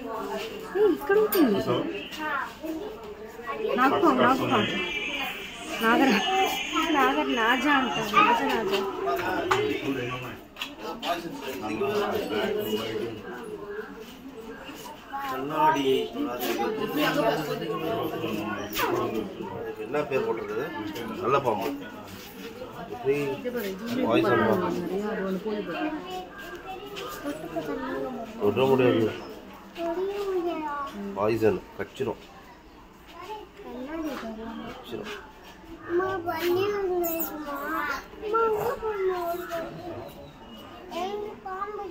ఏయ్, ఇక్కడ ఉంటుంది నాకు నాకు నాగర నాగర్ నాజా అంటారు నాజా నాజా கண்ணாடி அதுக்கு என்ன பேர் போட்டிருக்குது நல்ல பாம்பு எப்படி பாய்சன் தொட முடியாது பாய்சன் கச்சிரும் கச்சிரும் அம்மா பண்ணி வந்துருக்குமா அம்மா என்ன பண்ணுவோம் எங்க பாம்பு